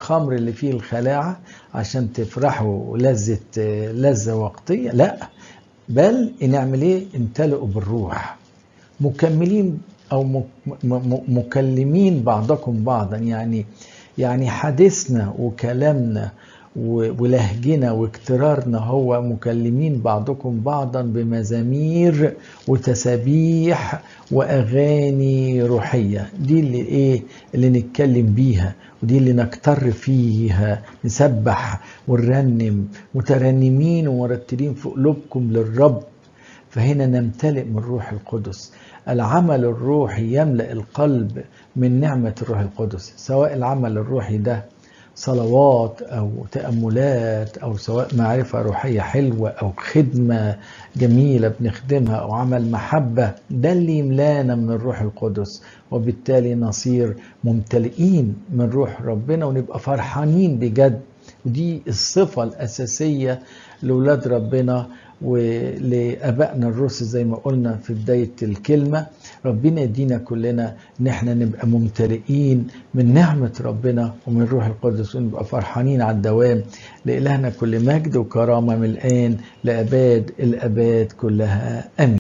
الخمر اللي فيه الخلاعة عشان تفرحوا لذة لذة وقتية لا بل نعمل ايه امتلئوا بالروح مكملين او م- م- مكلمين بعضكم بعضا يعني يعني حديثنا وكلامنا و- ولهجنا واكترارنا هو مكلمين بعضكم بعضا بمزامير وتسابيح واغاني روحيه دي اللي ايه اللي نتكلم بيها ودي اللي نكتر فيها نسبح ونرنم مترنمين ومرتلين في قلوبكم للرب فهنا نمتلئ من روح القدس العمل الروحي يملأ القلب من نعمة الروح القدس سواء العمل الروحي ده صلوات أو تأملات أو سواء معرفة روحية حلوة أو خدمة جميلة بنخدمها أو عمل محبة ده اللي يملانا من الروح القدس وبالتالي نصير ممتلئين من روح ربنا ونبقى فرحانين بجد ودي الصفة الأساسية لأولاد ربنا ولابائنا الرسل زي ما قلنا في بدايه الكلمه ربنا يدينا كلنا ان احنا نبقى ممتلئين من نعمه ربنا ومن روح القدس ونبقى فرحانين على الدوام لالهنا كل مجد وكرامه من الان لاباد الاباد كلها امين